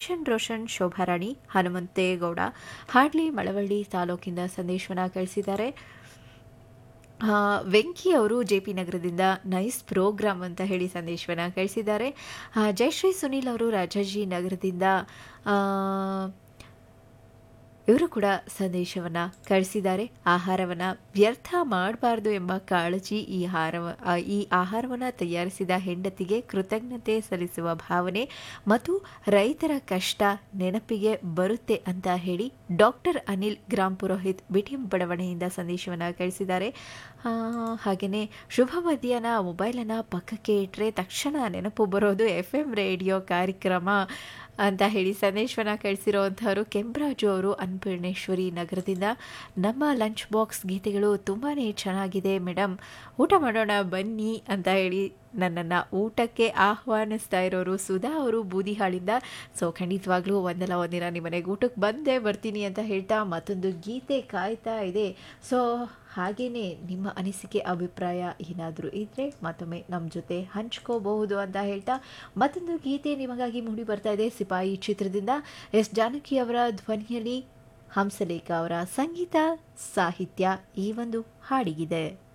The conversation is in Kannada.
ಕಿಶನ್ ರೋಷನ್ ಶೋಭಾರಾಣಿ ಹನುಮಂತೇಗೌಡ ಹಾಡ್ಲಿ ಮಳವಳ್ಳಿ ತಾಲೂಕಿಂದ ಸಂದೇಶವನ್ನು ಕಳಿಸಿದ್ದಾರೆ ಆ, ವೆಂಕಿ ಅವರು ಜೆ ಪಿ ನಗರದಿಂದ ನೈಸ್ ಪ್ರೋಗ್ರಾಮ್ ಅಂತ ಹೇಳಿ ಸಂದೇಶವನ್ನು ಕಳಿಸಿದ್ದಾರೆ ಆ, ಜಯಶ್ರೀ ಸುನೀಲ್ ಅವರು ರಾಜಾಜಿ ನಗರದಿಂದ ಆ, ಇವರು ಕೂಡ ಸಂದೇಶವನ್ನು ಕಳಿಸಿದ್ದಾರೆ ಆಹಾರವನ್ನು ವ್ಯರ್ಥ ಮಾಡಬಾರ್ದು ಎಂಬ ಕಾಳಜಿ ಈ ಆಹಾರ ಈ ಆಹಾರವನ್ನು ತಯಾರಿಸಿದ ಹೆಂಡತಿಗೆ ಕೃತಜ್ಞತೆ ಸಲ್ಲಿಸುವ ಭಾವನೆ ಮತ್ತು ರೈತರ ಕಷ್ಟ ನೆನಪಿಗೆ ಬರುತ್ತೆ ಅಂತ ಹೇಳಿ ಡಾಕ್ಟರ್ ಅನಿಲ್ ಗ್ರಾಮ್ ಪುರೋಹಿತ್ ಬಿಟಿಎಂ ಬಡಾವಣೆಯಿಂದ ಸಂದೇಶವನ್ನು ಕಳಿಸಿದ್ದಾರೆ ಹಾಗೆಯೇ ಶುಭ ಮಧ್ಯಾಹ್ನ ಮೊಬೈಲನ್ನು ಪಕ್ಕಕ್ಕೆ ಇಟ್ಟರೆ ತಕ್ಷಣ ನೆನಪು ಬರೋದು ಎಫ್ ಎಂ ರೇಡಿಯೋ ಕಾರ್ಯಕ್ರಮ ಅಂತ ಹೇಳಿ ಸಂದೇಶವನ್ನು ಕಳಿಸಿರುವಂಥವರು ಕೆಂಪರಾಜು ಅವರು ಅನ್ನಪೂರ್ಣೇಶ್ವರಿ ನಗರದಿಂದ ನಮ್ಮ ಲಂಚ್ ಬಾಕ್ಸ್ ಗೀತೆಗಳು ತುಂಬಾ ಚೆನ್ನಾಗಿದೆ ಮೇಡಮ್ ಊಟ ಮಾಡೋಣ ಬನ್ನಿ ಅಂತ ಹೇಳಿ ನನ್ನನ್ನು ಊಟಕ್ಕೆ ಆಹ್ವಾನಿಸ್ತಾ ಇರೋರು ಸುಧಾ ಅವರು ಬೂದಿಹಾಳಿಂದ ಸೊ ಖಂಡಿತವಾಗ್ಲೂ ಒಂದಲ್ಲ ಒಂದಿನ ನಿಮ್ಮ ಮನೆಗೆ ಊಟಕ್ಕೆ ಬಂದೇ ಬರ್ತೀನಿ ಅಂತ ಹೇಳ್ತಾ ಮತ್ತೊಂದು ಗೀತೆ ಕಾಯ್ತಾ ಇದೆ ಸೊ ಹಾಗೆಯೇ ನಿಮ್ಮ ಅನಿಸಿಕೆ ಅಭಿಪ್ರಾಯ ಏನಾದರೂ ಇದ್ದರೆ ಮತ್ತೊಮ್ಮೆ ನಮ್ಮ ಜೊತೆ ಹಂಚ್ಕೋಬಹುದು ಅಂತ ಹೇಳ್ತಾ ಮತ್ತೊಂದು ಗೀತೆ ನಿಮಗಾಗಿ ಮೂಡಿ ಬರ್ತಾ ಇದೆ ಸಿಪಾಯಿ ಚಿತ್ರದಿಂದ ಎಸ್ ಜಾನಕಿ ಅವರ ಧ್ವನಿಯಲ್ಲಿ ಹಂಸಲೇಖ ಅವರ ಸಂಗೀತ ಸಾಹಿತ್ಯ ಈ ಒಂದು ಹಾಡಿಗಿದೆ